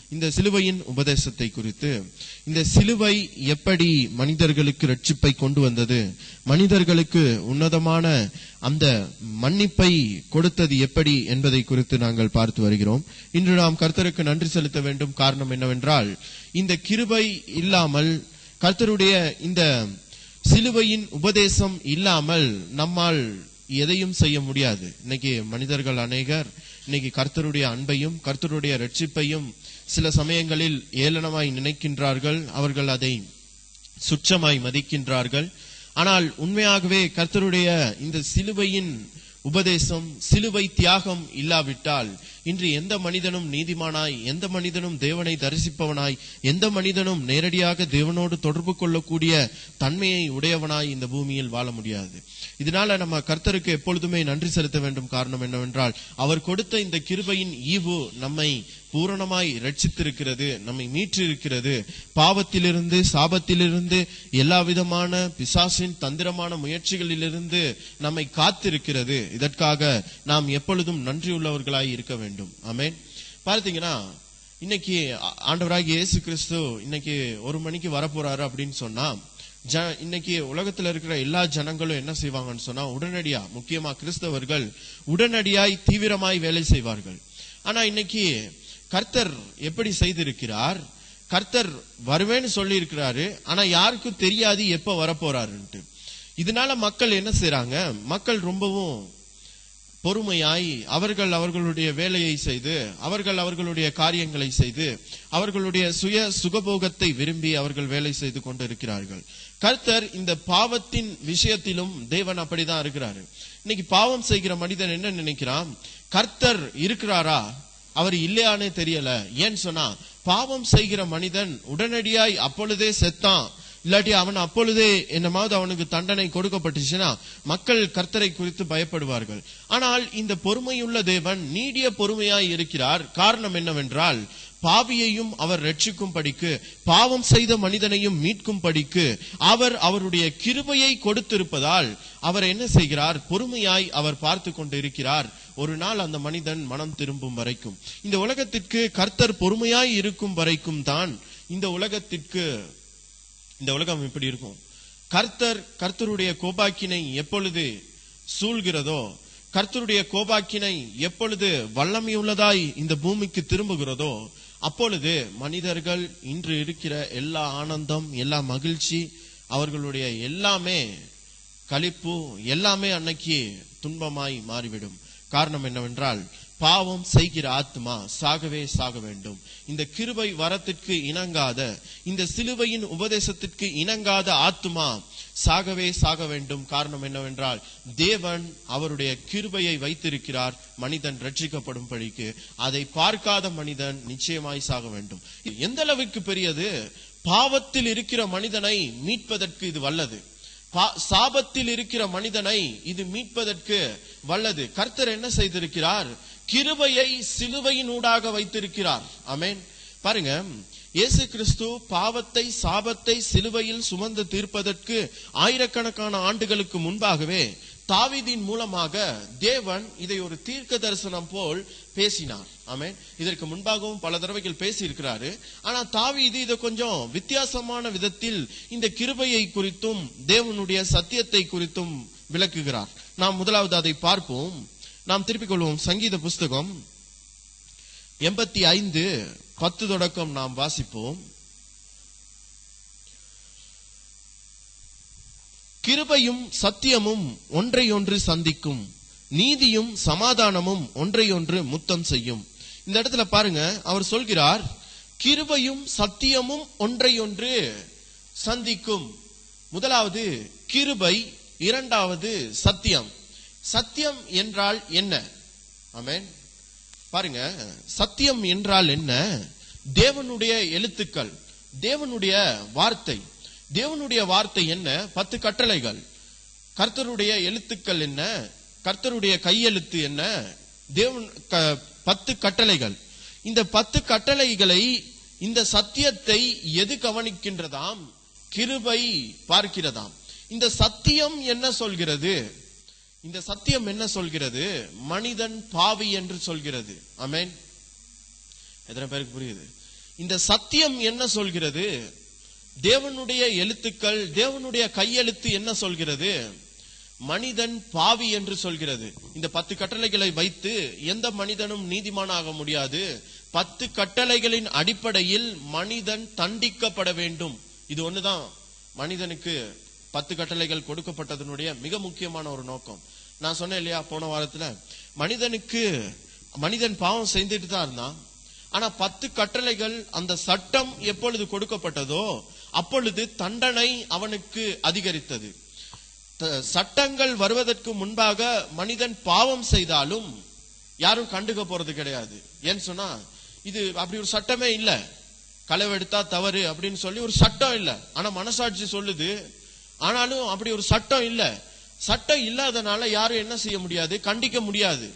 இந்த சிலுவையின் உபதேசத்தை குறித்து இந்த சிலுவை எப்படி மனிதர்களுக்கு ரட்சிப்பை கொண்டு வந்தது மனிதர்களுக்கு உன்னதமான அந்த மன்னிப்பை கொடுத்தது எப்படி என்பதை குறித்து நாங்கள் பார்த்து வருகிறோம் இன்று நாம் கர்த்தருக்கு நன்றி செலுத்த வேண்டும் காரணம் என்னவென்றால் இந்த கிருபை இல்லாமல் கர்த்தருடைய இந்த சிலுவையின் உபதேசம் இல்லாமல் நம்மால் எதையும் செய்ய முடியாது இன்னைக்கு மனிதர்கள் அநேகர் இன்னைக்கு கர்த்தருடைய அன்பையும் கர்த்தருடைய ரட்சிப்பையும் சில சமயங்களில் ஏளனமாய் நினைக்கின்றார்கள் அவர்கள் அதை சுற்றமாய் மதிக்கின்றார்கள் ஆனால் உண்மையாகவே கர்த்தருடைய இந்த சிலுவையின் உபதேசம் சிலுவை தியாகம் இல்லாவிட்டால் இன்று எந்த மனிதனும் நீதிமானாய் எந்த மனிதனும் தேவனை தரிசிப்பவனாய் எந்த மனிதனும் நேரடியாக தேவனோடு தொடர்பு கொள்ளக்கூடிய தன்மையை உடையவனாய் இந்த பூமியில் வாழ முடியாது இதனால நம்ம கர்த்தருக்கு எப்பொழுதுமே நன்றி செலுத்த வேண்டும் காரணம் என்னவென்றால் அவர் கொடுத்த இந்த கிருபையின் ஈவு நம்மை பூரணமாய் ரட்சித்திருக்கிறது நம்மை மீற்றிருக்கிறது பாவத்திலிருந்து சாபத்திலிருந்து எல்லா விதமான பிசாசின் தந்திரமான முயற்சிகளிலிருந்து நம்மை காத்திருக்கிறது இதற்காக நாம் எப்பொழுதும் நன்றியுள்ளவர்களாய் இருக்க வேண்டும் ஆமென் பார்த்தீங்கன்னா இன்னைக்கு ஆ- ஆண்டவராகிய இயேசு கிறிஸ்து இன்னைக்கு ஒரு மணிக்கு வரப்போறாரு அப்படின்னு சொன்னா ஜ- இன்னைக்கு உலகத்துல இருக்கிற எல்லா ஜனங்களும் என்ன செய்வாங்கன்னு சொன்னா உடனடியா முக்கியமா கிறிஸ்தவர்கள் உடனடியாய் தீவிரமாய் வேலை செய்வார்கள் ஆனா இன்னைக்கு கர்த்தர் எப்படி செய்திருக்கிறார் கர்த்தர் வருவேன்னு சொல்லி இருக்கிறாரு ஆனா யாருக்கும் தெரியாது எப்ப வரப்போறாருன்ட்டு இதனால மக்கள் என்ன செய்றாங்க மக்கள் ரொம்பவும் பொறுமையாய் அவர்கள் அவர்களுடைய வேலையை செய்து அவர்கள் அவர்களுடைய காரியங்களை செய்து அவர்களுடைய சுய சுகபோகத்தை விரும்பி அவர்கள் வேலை செய்து கொண்டிருக்கிறார்கள் கர்த்தர் இந்த பாவத்தின் விஷயத்திலும் தேவன் அப்படிதான் இருக்கிறாரு இன்னைக்கு பாவம் செய்கிற மனிதன் என்ன நினைக்கிறான் கர்த்தர் இருக்கிறாரா அவர் இல்லையானே தெரியல ஏன்னு சொன்னா பாவம் செய்கிற மனிதன் உடனடியாய் அப்பொழுதே செத்தான் இல்லாட்டி அவன் அப்பொழுதே என்னமாவது அவனுக்கு தண்டனை கொடுக்கப்பட்டுச்சுன்னா மக்கள் கர்த்தரை குறித்து பயப்படுவார்கள் ஆனால் இந்த பொறுமையுள்ள தேவன் நீடிய பொறுமையாய் இருக்கிறார் காரணம் என்னவென்றால் பாவியையும் அவர் ரட்சிக்கும்படிக்கு பாவம் செய்த மனிதனையும் மீட்கும்படிக்கு அவர் அவருடைய கிருபையை கொடுத்திருப்பதால் அவர் என்ன செய்கிறார் பொறுமையாய் அவர் பார்த்து கொண்டிருக்கிறார் ஒரு நாள் அந்த மனிதன் மனம் திரும்பும் வரைக்கும் இந்த உலகத்திற்கு கர்த்தர் பொறுமையாய் இருக்கும் வரைக்கும் தான் இந்த உலகத்திற்கு இந்த உலகம் இப்படி இருக்கும் கர்த்தர் கர்த்தருடைய கோபாக்கினை எப்பொழுது சூழ்கிறதோ கர்த்தருடைய கோபாக்கினை எப்பொழுது வல்லமையுள்ளதாய் இந்த பூமிக்கு திரும்புகிறதோ அப்பொழுது மனிதர்கள் இன்று இருக்கிற எல்லா ஆனந்தம் எல்லா மகிழ்ச்சி அவர்களுடைய எல்லாமே களிப்பு எல்லாமே அன்னைக்கு துன்பமாய் மாறிவிடும் காரணம் என்னவென்றால் பாவம் செய்கிற ஆத்மா சாகவே சாக வேண்டும் இந்த கிருபை வரத்திற்கு இணங்காத இந்த சிலுவையின் உபதேசத்திற்கு இணங்காத ஆத்மா சாகவே சாக வேண்டும் காரணம் என்னவென்றால் தேவன் அவருடைய கிருபையை வைத்திருக்கிறார் மனிதன் ரட்சிக்கப்படும் படிக்கு அதை பார்க்காத மனிதன் நிச்சயமாய் சாக வேண்டும் எந்த அளவுக்கு பெரியது பாவத்தில் இருக்கிற மனிதனை மீட்பதற்கு இது வல்லது பா- சாபத்தில் இருக்கிற மனிதனை இது மீட்பதற்கு வல்லது கர்த்தர் என்ன செய்திருக்கிறார் கிருபையை சிலுவையினூடாக வைத்திருக்கிறார் ஆமென் பாருங்க இயேசு கிறிஸ்து பாவத்தை சாபத்தை சிலுவையில் சுமந்து தீர்ப்பதற்கு ஆயிரக்கணக்கான ஆண்டுகளுக்கு முன்பாகவே தாவீதின் மூலமாக தேவன் இதை ஒரு தீர்க்க தரிசனம் போல் பேசினார் ஆமென் இதற்கு முன்பாகவும் பல தடவைகள் பேசி இருக்கிறாரு ஆனா தாவீது இதை கொஞ்சம் வித்தியாசமான விதத்தில் இந்த கிருபையை குறித்தும் தேவனுடைய சத்தியத்தை குறித்தும் விளக்குகிறார் நாம் முதலாவது அதை பார்ப்போம் நாம் திருப்பிக் கொள்வோம் சங்கீத புஸ்தகம் எண்பத்தி ஐந்து பத்து தொடக்கம் நாம் வாசிப்போம் கிருபையும் சத்தியமும் ஒன்றையொன்று சந்திக்கும் நீதியும் சமாதானமும் ஒன்றையொன்று முத்தம் செய்யும் இந்த இடத்துல பாருங்க அவர் சொல்கிறார் கிருபையும் சத்தியமும் ஒன்றையொன்று சந்திக்கும் முதலாவது கிருபை இரண்டாவது சத்தியம் சத்தியம் என்றால் என்ன ஆமென் பாருங்க சத்தியம் என்றால் என்ன தேவனுடைய எழுத்துக்கள் தேவனுடைய வார்த்தை தேவனுடைய வார்த்தை என்ன பத்து கட்டளைகள் கர்த்தருடைய எழுத்துக்கள் என்ன கர்த்தருடைய கையெழுத்து என்ன தேவன் க- பத்து கட்டளைகள் இந்த பத்து கட்டளைகளை இந்த சத்தியத்தை எது கவனிக்கின்றதாம் கிருபை பார்க்கிறதாம் இந்த சத்தியம் என்ன சொல்கிறது இந்த சத்தியம் என்ன சொல்கிறது மனிதன் பாவி என்று சொல்கிறது ஆமென் எத்தனை பேருக்கு புரியுது இந்த சத்தியம் என்ன சொல்கிறது தேவனுடைய எழுத்துக்கள் தேவனுடைய கையெழுத்து என்ன சொல்கிறது மனிதன் பாவி என்று சொல்கிறது இந்த பத்து கட்டளைகளை வைத்து எந்த மனிதனும் நீதிமானாக முடியாது பத்து கட்டளைகளின் அடிப்படையில் மனிதன் தண்டிக்கப்பட வேண்டும் இது ஒண்ணுதான் மனிதனுக்கு பத்து கட்டளைகள் கொடுக்கப்பட்டதனுடைய மிக முக்கியமான ஒரு நோக்கம் நான் சொன்னேன் இல்லையா போன வாரத்துல மனிதனுக்கு மனிதன் பாவம் செய்துட்டு தான் இருந்தான் ஆனா பத்து கட்டளைகள் அந்த சட்டம் எப்பொழுது கொடுக்கப்பட்டதோ அப்பொழுது தண்டனை அவனுக்கு அதிகரித்தது த- சட்டங்கள் வருவதற்கு முன்பாக மனிதன் பாவம் செய்தாலும் யாரும் கண்டுக்க போறது கிடையாது ஏன்னு சொன்னா இது அப்படி ஒரு சட்டமே இல்ல களவெடுத்தா தவறு அப்படின்னு சொல்லி ஒரு சட்டம் இல்ல ஆனா மனசாட்சி சொல்லுது ஆனாலும் அப்படி ஒரு சட்டம் இல்ல சட்டம் இல்லாதனால யாரும் என்ன செய்ய முடியாது கண்டிக்க முடியாது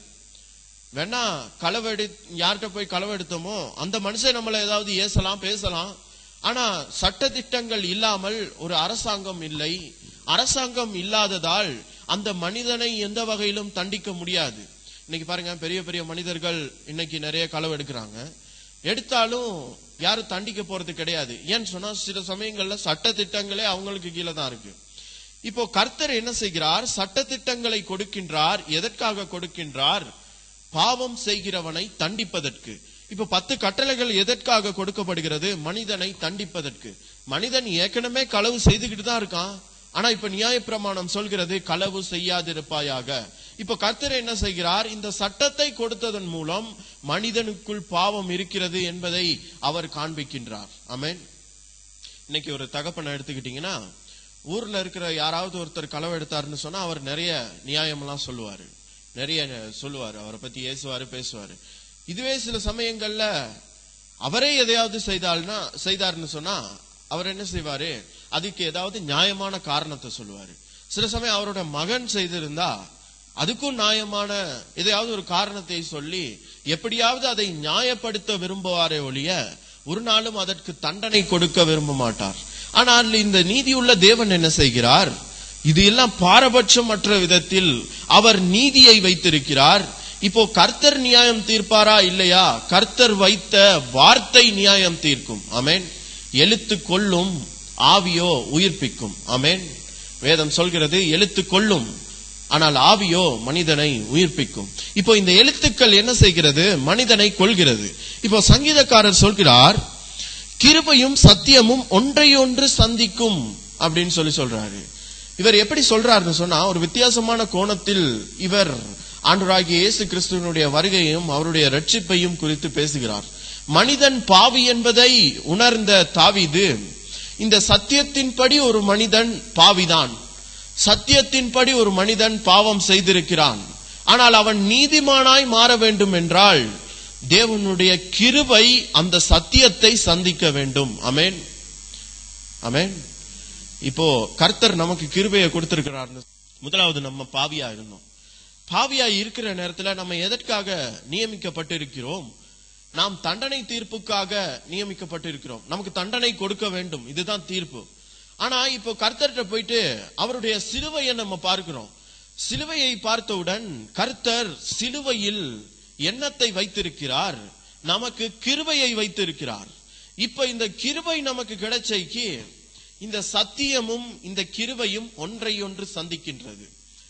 வேணா களவெடு யார்கிட்ட போய் களவெடுத்தோமோ அந்த மனுஷன் நம்மள ஏதாவது ஏசலாம் பேசலாம் ஆனா சட்டதிட்டங்கள் இல்லாமல் ஒரு அரசாங்கம் இல்லை அரசாங்கம் இல்லாததால் அந்த மனிதனை எந்த வகையிலும் தண்டிக்க முடியாது இன்னைக்கு பாருங்க பெரிய பெரிய மனிதர்கள் இன்னைக்கு நிறைய களவு எடுக்கிறாங்க எடுத்தாலும் யாரும் தண்டிக்க போறது கிடையாது ஏன்னு சொன்னா சில சமயங்கள்ல சட்ட திட்டங்களே அவங்களுக்கு கீழே தான் இருக்கு இப்போ கர்த்தர் என்ன செய்கிறார் சட்டதிட்டங்களை கொடுக்கின்றார் எதற்காக கொடுக்கின்றார் பாவம் செய்கிறவனை தண்டிப்பதற்கு இப்ப பத்து கட்டளைகள் எதற்காக கொடுக்கப்படுகிறது மனிதனை தண்டிப்பதற்கு மனிதன் ஏற்கனவே களவு செய்துகிட்டு தான் இருக்கான் ஆனா இப்ப நியாயப்பிரமாணம் சொல்கிறது களவு செய்யாதிருப்பாயாக இப்ப கர்த்தர் என்ன செய்கிறார் இந்த சட்டத்தை கொடுத்ததன் மூலம் மனிதனுக்குள் பாவம் இருக்கிறது என்பதை அவர் காண்பிக்கின்றார் ஆமென் இன்னைக்கு ஒரு தகப்பனை எடுத்துக்கிட்டீங்கன்னா ஊர்ல இருக்கிற யாராவது ஒருத்தர் களவு எடுத்தாருன்னு சொன்னா அவர் நிறைய நியாயமெல்லாம் சொல்லுவாரு நிறைய சொல்லுவாரு அவரை பத்தி ஏசுவாரு பேசுவாரு இதுவே சில சமயங்கள்ல அவரே எதையாவது செய்தால்னா செய்தாருன்னு சொன்னா அவர் என்ன செய்வாரு அதுக்கு ஏதாவது நியாயமான காரணத்தை சொல்லுவாரு சில சமயம் அவரோட மகன் செய்திருந்தா அதுக்கும் நியாயமான எதையாவது ஒரு காரணத்தை சொல்லி எப்படியாவது அதை நியாயப்படுத்த விரும்புவாரே ஒழிய ஒரு நாளும் அதற்கு தண்டனை கொடுக்க விரும்ப மாட்டார் ஆனால் இந்த நீதியுள்ள தேவன் என்ன செய்கிறார் இது எல்லாம் பாரபட்சமற்ற விதத்தில் அவர் நீதியை வைத்திருக்கிறார் இப்போ கர்த்தர் நியாயம் தீர்ப்பாரா இல்லையா கர்த்தர் வைத்த வார்த்தை நியாயம் தீர்க்கும் ஆமென் எழுத்து கொள்ளும் ஆவியோ உயிர்ப்பிக்கும் ஆமென் வேதம் சொல்கிறது எழுத்து கொள்ளும் ஆனால் ஆவியோ மனிதனை உயிர்ப்பிக்கும் இப்போ இந்த எழுத்துக்கள் என்ன செய்கிறது மனிதனை கொள்கிறது இப்போ சங்கீதக்காரர் சொல்கிறார் கிருபையும் சத்தியமும் ஒன்றையொன்று சந்திக்கும் அப்படின்னு சொல்லி சொல்றாரு இவர் எப்படி சொல்றாருன்னு சொன்னா ஒரு வித்தியாசமான கோணத்தில் இவர் ஆண்டவராகிய இயேசு கிறிஸ்துவனுடைய வருகையும் அவருடைய ரட்சிப்பையும் குறித்து பேசுகிறார் மனிதன் பாவி என்பதை உணர்ந்த தாவீது இந்த சத்தியத்தின்படி ஒரு மனிதன் பாவிதான் சத்தியத்தின்படி ஒரு மனிதன் பாவம் செய்திருக்கிறான் ஆனால் அவன் நீதிமானாய் மாற வேண்டும் என்றால் தேவனுடைய கிருபை அந்த சத்தியத்தை சந்திக்க வேண்டும் அமேன் அமேன் இப்போ கர்த்தர் நமக்கு கிருபையை கொடுத்திருக்கிறார்னு முதலாவது நம்ம பாவியா இருந்தோம் பாவியா இருக்கிற நேரத்துல நம்ம எதற்காக நியமிக்கப்பட்டிருக்கிறோம் நாம் தண்டனை தீர்ப்புக்காக நியமிக்கப்பட்டிருக்கிறோம் நமக்கு தண்டனை கொடுக்க வேண்டும் இதுதான் தீர்ப்பு ஆனா இப்போ கர்த்தர்கிட்ட போயிட்டு அவருடைய சிலுவையை நம்ம பார்க்கிறோம் சிலுவையை பார்த்தவுடன் கர்த்தர் சிலுவையில் எண்ணத்தை வைத்திருக்கிறார் நமக்கு கிருபையை வைத்திருக்கிறார் இப்ப இந்த கிருபை நமக்கு கிடைச்சைக்கு இந்த சத்தியமும் இந்த கிருபையும் ஒன்றை ஒன்று சந்திக்கின்றது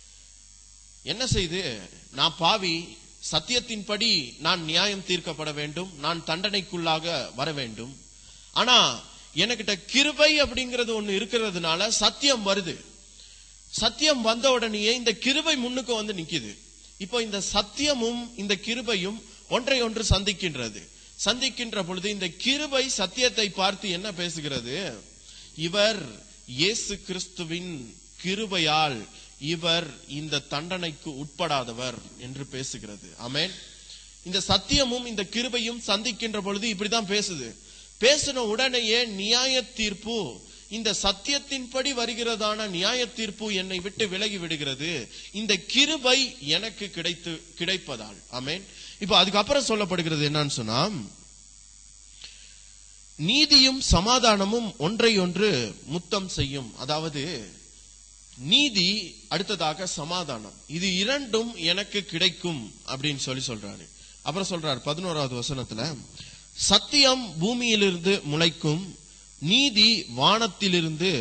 என்ன செய்து நான் பாவி சத்தியத்தின்படி நான் நியாயம் தீர்க்கப்பட வேண்டும் நான் தண்டனைக்குள்ளாக வர வேண்டும் ஆனா எனக்கிட்ட கிருபை அப்படிங்கிறது ஒண்ணு இருக்கிறதுனால சத்தியம் வருது சத்தியம் வந்த உடனேயே இந்த கிருபை முன்னுக்கு வந்து நிக்குது இப்போ இந்த சத்தியமும் இந்த கிருபையும் ஒன்றை ஒன்று சந்திக்கின்றது சந்திக்கின்ற பொழுது இந்த கிருபை சத்தியத்தை பார்த்து என்ன பேசுகிறது இவர் இயேசு கிறிஸ்துவின் கிருபையால் இவர் இந்த தண்டனைக்கு உட்படாதவர் என்று பேசுகிறது ஆமென் இந்த சத்தியமும் இந்த கிருபையும் சந்திக்கின்ற பொழுது இப்படிதான் பேசுது பேசின உடனேயே நியாய தீர்ப்பு இந்த சத்தியத்தின்படி வருகிறதான நியாய தீர்ப்பு என்னை விட்டு விலகி விடுகிறது இந்த கிருபை எனக்கு கிடைத்து கிடைப்பதால் ஆமென் இப்போ அதுக்கப்புறம் சொல்லப்படுகிறது என்னன்னு சொன்னா நீதியும் சமாதானமும் ஒன்றை ஒன்று முத்தம் செய்யும் அதாவது நீதி அடுத்ததாக சமாதானம் இது இரண்டும் எனக்கு கிடைக்கும் அப்படின்னு சொல்லி சொல்றாரு அப்புறம் சொல்றாரு பதினோராவது வசனத்துல சத்தியம் பூமியிலிருந்து முளைக்கும் நீதி வானத்திலிருந்து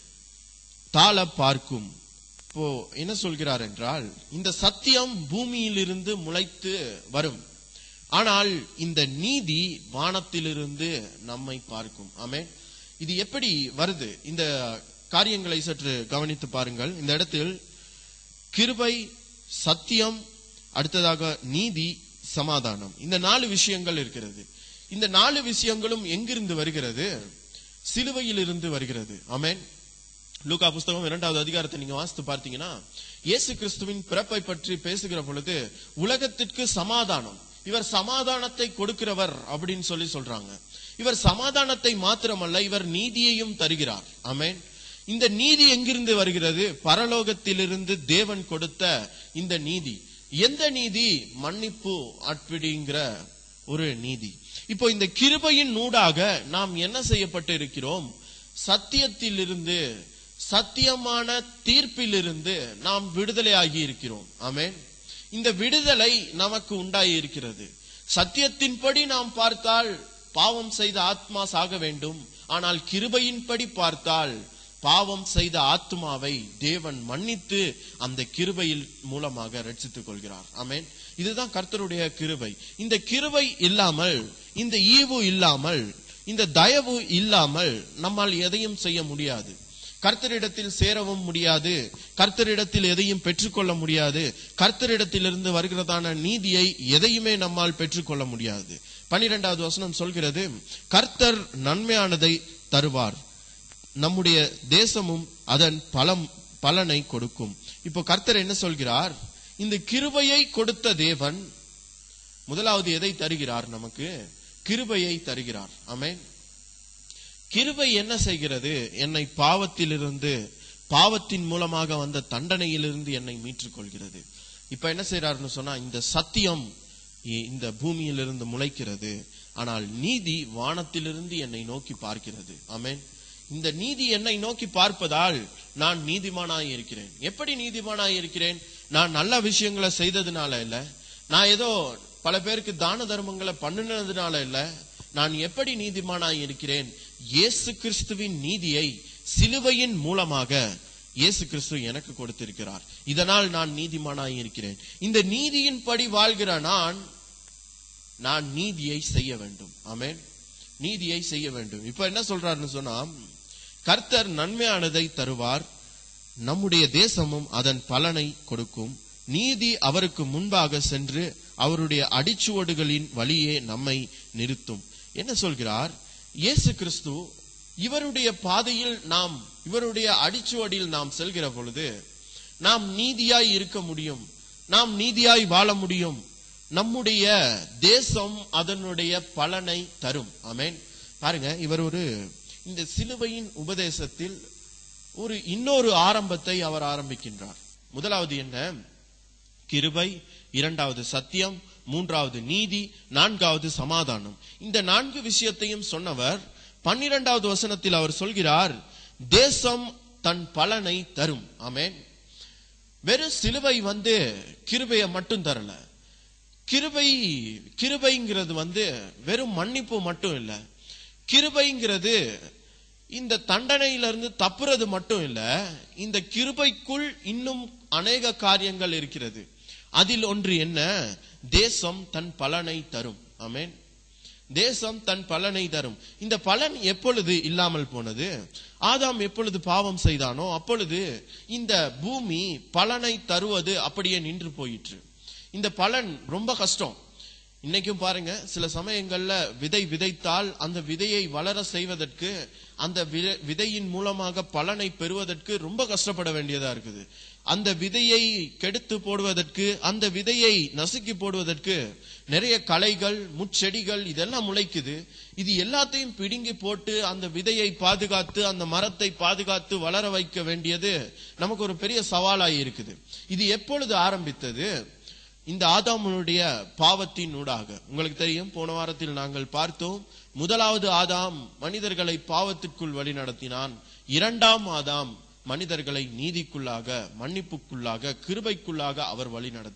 தாழ பார்க்கும் இப்போ என்ன சொல்கிறார் என்றால் இந்த சத்தியம் பூமியிலிருந்து முளைத்து வரும் ஆனால் இந்த நீதி வானத்திலிருந்து நம்மை பார்க்கும் ஆமே இது எப்படி வருது இந்த காரியங்களை சற்று கவனித்து பாருங்கள் இந்த இடத்தில் கிருபை சத்தியம் அடுத்ததாக நீதி சமாதானம் இந்த நாலு விஷயங்கள் இருக்கிறது இந்த நாலு விஷயங்களும் எங்கிருந்து வருகிறது சிலுவையில் இருந்து வருகிறது ஆமென் லூகா புஸ்தகம் இரண்டாவது அதிகாரத்தை நீங்க வாசித்து பார்த்தீங்கன்னா இயேசு கிறிஸ்துவின் பிறப்பை பற்றி பேசுகிற பொழுது உலகத்திற்கு சமாதானம் இவர் சமாதானத்தை கொடுக்கிறவர் அப்படின்னு சொல்லி சொல்றாங்க இவர் சமாதானத்தை மாத்திரமல்ல இவர் நீதியையும் தருகிறார் ஆமென் இந்த நீதி எங்கிருந்து வருகிறது பரலோகத்திலிருந்து தேவன் கொடுத்த இந்த நீதி எந்த நீதி மன்னிப்பு அற்பிடிங்கிற ஒரு நீதி இப்போ இந்த கிருபையின் நூடாக நாம் என்ன செய்யப்பட்டு இருக்கிறோம் சத்தியத்திலிருந்து சத்தியமான தீர்ப்பிலிருந்து நாம் விடுதலையாகி இருக்கிறோம் ஆமென் இந்த விடுதலை நமக்கு உண்டாகி இருக்கிறது சத்தியத்தின்படி நாம் பார்த்தால் பாவம் செய்த ஆத்மா சாக வேண்டும் ஆனால் கிருபையின்படி பார்த்தால் பாவம் செய்த ஆத்மாவை தேவன் மன்னித்து அந்த கிருபையில் மூலமாக ரட்சித்துக் கொள்கிறார் ஆமென் இதுதான் கர்த்தருடைய கிருபை இந்த கிருபை இல்லாமல் இந்த ஈவு இல்லாமல் இந்த தயவு இல்லாமல் நம்மால் எதையும் செய்ய முடியாது கர்த்தரிடத்தில் சேரவும் முடியாது கர்த்தரிடத்தில் எதையும் பெற்றுக்கொள்ள முடியாது கர்த்தரிடத்திலிருந்து வருகிறதான நீதியை எதையுமே நம்மால் பெற்றுக்கொள்ள முடியாது பனிரெண்டாவது வசனம் சொல்கிறது கர்த்தர் நன்மையானதை தருவார் நம்முடைய தேசமும் அதன் பலம் பலனை கொடுக்கும் இப்போ கர்த்தர் என்ன சொல்கிறார் இந்த கிருபையை கொடுத்த தேவன் முதலாவது எதை தருகிறார் நமக்கு கிருபையை தருகிறார் ஆமென் கிருபை என்ன செய்கிறது என்னை பாவத்திலிருந்து பாவத்தின் மூலமாக வந்த தண்டனையிலிருந்து என்னை மீட்டுக் கொள்கிறது இப்ப என்ன செய்யறாருன்னு சொன்னா இந்த சத்தியம் இ- இந்த பூமியிலிருந்து முளைக்கிறது ஆனால் நீதி வானத்திலிருந்து என்னை நோக்கி பார்க்கிறது ஆமென் இந்த நீதி என்னை நோக்கி பார்ப்பதால் நான் நீதிமானாய் இருக்கிறேன் எப்படி நீதிமானாய் இருக்கிறேன் நான் நல்ல விஷயங்களை செய்ததுனால இல்ல நான் ஏதோ பல பேருக்கு தான தர்மங்களை பண்ணினதுனால இல்ல நான் எப்படி நீதிமானாய் இருக்கிறேன் இயேசு கிறிஸ்துவின் நீதியை சிலுவையின் மூலமாக இயேசு கிறிஸ்து எனக்கு கொடுத்திருக்கிறார் இதனால் நான் நீதிமானாய் இருக்கிறேன் இந்த நீதியின்படி வாழ்கிற நான் நான் நீதியை செய்ய வேண்டும் ஆமென் நீதியை செய்ய வேண்டும் இப்ப என்ன சொல்றாருன்னு சொன்னா கர்த்தர் நன்மையானதை தருவார் நம்முடைய தேசமும் அதன் பலனை கொடுக்கும் நீதி அவருக்கு முன்பாக சென்று அவருடைய அடிச்சுவடுகளின் வழியே நம்மை நிறுத்தும் என்ன சொல்கிறார் இயேசு கிறிஸ்து இவருடைய பாதையில் நாம் இவருடைய அடிச்சுவடியில் நாம் செல்கிற பொழுது நாம் நீதியாய் இருக்க முடியும் நாம் நீதியாய் வாழ முடியும் நம்முடைய தேசம் அதனுடைய பலனை தரும் ஆமென் பாருங்க இவர் ஒரு இந்த சிலுவையின் உபதேசத்தில் ஒரு இன்னொரு ஆரம்பத்தை அவர் ஆரம்பிக்கின்றார் முதலாவது என்ன கிருபை இரண்டாவது சத்தியம் மூன்றாவது நீதி நான்காவது சமாதானம் இந்த நான்கு விஷயத்தையும் சொன்னவர் பன்னிரெண்டாவது வசனத்தில் அவர் சொல்கிறார் தேசம் தன் பலனை தரும் ஆமென் வெறும் சிலுவை வந்து கிருபையை மட்டும் தரல கிருபை கிருபைங்கிறது வந்து வெறும் மன்னிப்பு மட்டும் இல்ல கிருபைங்கிறது இந்த தண்டனையிலிருந்து தப்புறது மட்டும் இல்ல இந்த கிருபைக்குள் இன்னும் அநேக காரியங்கள் இருக்கிறது அதில் ஒன்று என்ன தேசம் தன் பலனை தரும் ஆமென் தேசம் தன் பலனை தரும் இந்த பலன் எப்பொழுது இல்லாமல் போனது ஆதாம் எப்பொழுது பாவம் செய்தானோ அப்பொழுது இந்த பூமி பலனை தருவது அப்படியே நின்று போயிற்று இந்த பலன் ரொம்ப கஷ்டம் இன்னைக்கும் பாருங்க சில சமயங்கள்ல விதை விதைத்தால் அந்த விதையை வளர செய்வதற்கு அந்த வித- விதையின் மூலமாக பலனை பெறுவதற்கு ரொம்ப கஷ்டப்பட வேண்டியதா இருக்குது அந்த விதையை கெடுத்து போடுவதற்கு அந்த விதையை நசுக்கி போடுவதற்கு நிறைய களைகள் முட்செடிகள் இதெல்லாம் முளைக்குது இது எல்லாத்தையும் பிடுங்கி போட்டு அந்த விதையை பாதுகாத்து அந்த மரத்தை பாதுகாத்து வளர வைக்க வேண்டியது நமக்கு ஒரு பெரிய சவாலாய் இருக்குது இது எப்பொழுது ஆரம்பித்தது இந்த ஆதாமுடைய பாவத்தின் ஊடாக உங்களுக்கு தெரியும் போன வாரத்தில் நாங்கள் பார்த்தோம் முதலாவது ஆதாம் மனிதர்களை பாவத்திற்குள் வழி நடத்தினான் இரண்டாம் ஆதாம் மனிதர்களை நீதிக்குள்ளாக மன்னிப்புக்குள்ளாக கிருபைக்குள்ளாக அவர் வழி